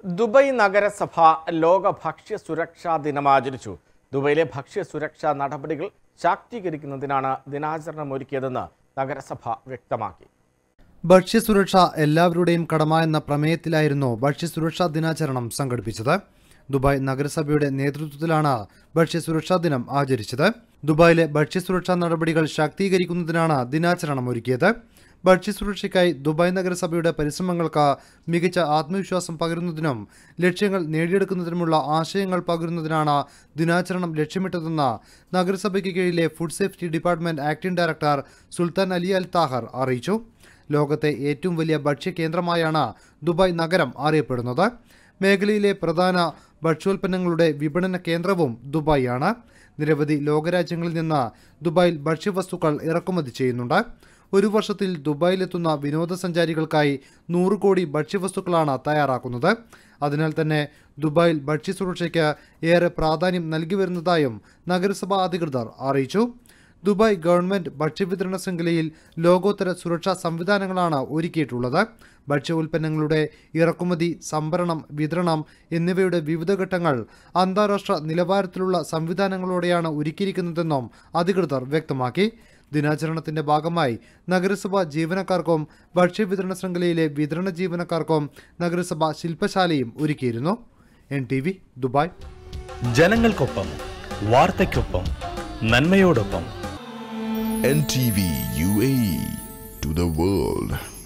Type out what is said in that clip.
Dubai നഗരസഭ ലോക ഭക്ഷ്യ സുരക്ഷാ ദിനം ആചരിച്ചു ദുബൈയിലെ ഭക്ഷ്യ സുരക്ഷാ നടപടികൾ ശാക്തീകരിക്കുന്നതിനാണ് ദിനാചരണം ഒരുക്കിയതെന്ന് നഗരസഭ വ്യക്തമാക്കി ഭക്ഷ്യസുരക്ഷ എല്ലാവരുടെയും കടമ എന്ന പ്രമേയത്തിലായിരുന്നു ഭക്ഷ്യസുരക്ഷാ ദിനാചരണം സംഘടിപ്പിച്ചത് ദുബായ് നഗരസഭയുടെ നേതൃത്വത്തിലാണ് ഭക്ഷ്യസുരക്ഷാ ദിനം ആചരിച്ചത് ദുബായിലെ ഭക്ഷ്യസുരക്ഷാ നടപടികൾ ശാക്തീകരിക്കുന്നതിനാണ് ദിനാചരണം ഒരുക്കിയത് ഭക്ഷ്യസുരക്ഷയ്ക്കായി ദുബായ് നഗരസഭയുടെ പരിശ്രമങ്ങൾക്ക് മികച്ച ആത്മവിശ്വാസം പകരുന്നതിനും ലക്ഷ്യങ്ങൾ നേടിയെടുക്കുന്നതിനുമുള്ള ആശയങ്ങൾ പകരുന്നതിനാണ് ദിനാചരണം ലക്ഷ്യമിട്ടതെന്ന് നഗരസഭയ്ക്ക് കീഴിലെ food safety department acting director Sultan Ali Al Taher അറിയിച്ചു ലോകത്തെ ഏറ്റവും വലിയ ഭക്ഷ്യ കേന്ദ്രമായാണ് ദുബായ് നഗരം അറിയപ്പെടുന്നത് മേഖലയിലെ പ്രധാന ഭക്ഷ്യോൽപ്പന്നങ്ങളുടെ വിപണന കേന്ദ്രവും ദുബായിയാണ് നിരവധി ലോകരാജ്യങ്ങളിൽ നിന്ന് ദുബായിൽ ഭക്ഷ്യവസ്തുക്കൾ ഇറക്കുമതി ചെയ്യുന്നുണ്ട് ഒരു വർഷത്തിൽ ദുബായിലെത്തുന്ന വിനോദസഞ്ചാരികൾക്കായി നൂറ് കോടി ഭക്ഷ്യവസ്തുക്കളാണ് തയ്യാറാക്കുന്നത് അതിനാൽ തന്നെ ദുബായിൽ ഭക്ഷ്യസുരക്ഷയ്ക്ക് ഏറെ പ്രാധാന്യം നൽകി വരുന്നതായും നഗരസഭാ അധികൃതർ അറിയിച്ചു ദുബായ് ഗവൺമെന്റ് ഭക്ഷ്യവിതരണ ശൃംഖലയിൽ ലോകോത്തര സുരക്ഷാ സംവിധാനങ്ങളാണ് ഒരുക്കിയിട്ടുള്ളത് ഭക്ഷ്യ ഉൽപ്പന്നങ്ങളുടെ ഇറക്കുമതി സംഭരണം വിതരണം എന്നിവയുടെ വിവിധ ഘട്ടങ്ങൾ അന്താരാഷ്ട്ര നിലവാരത്തിലുള്ള സംവിധാനങ്ങളോടെയാണ് ഒരുക്കിയിരിക്കുന്നതെന്നും അധികൃതർ വ്യക്തമാക്കി ദിനാചരണത്തിന്റെ ഭാഗമായി നഗരസഭ ജീവനക്കാർക്കും ഭക്ഷ്യവിതരണ ശൃംഖലയിലെ വിതരണ ജീവനക്കാർക്കും നഗരസഭ ശില്പശാലയും ഒരുക്കിയിരുന്നു എൻ ടി വി ദുബായ് ജനങ്ങൾക്കൊപ്പം വാർത്തയ്ക്കൊപ്പം നന്മയോടൊപ്പം NTV UAE to the world.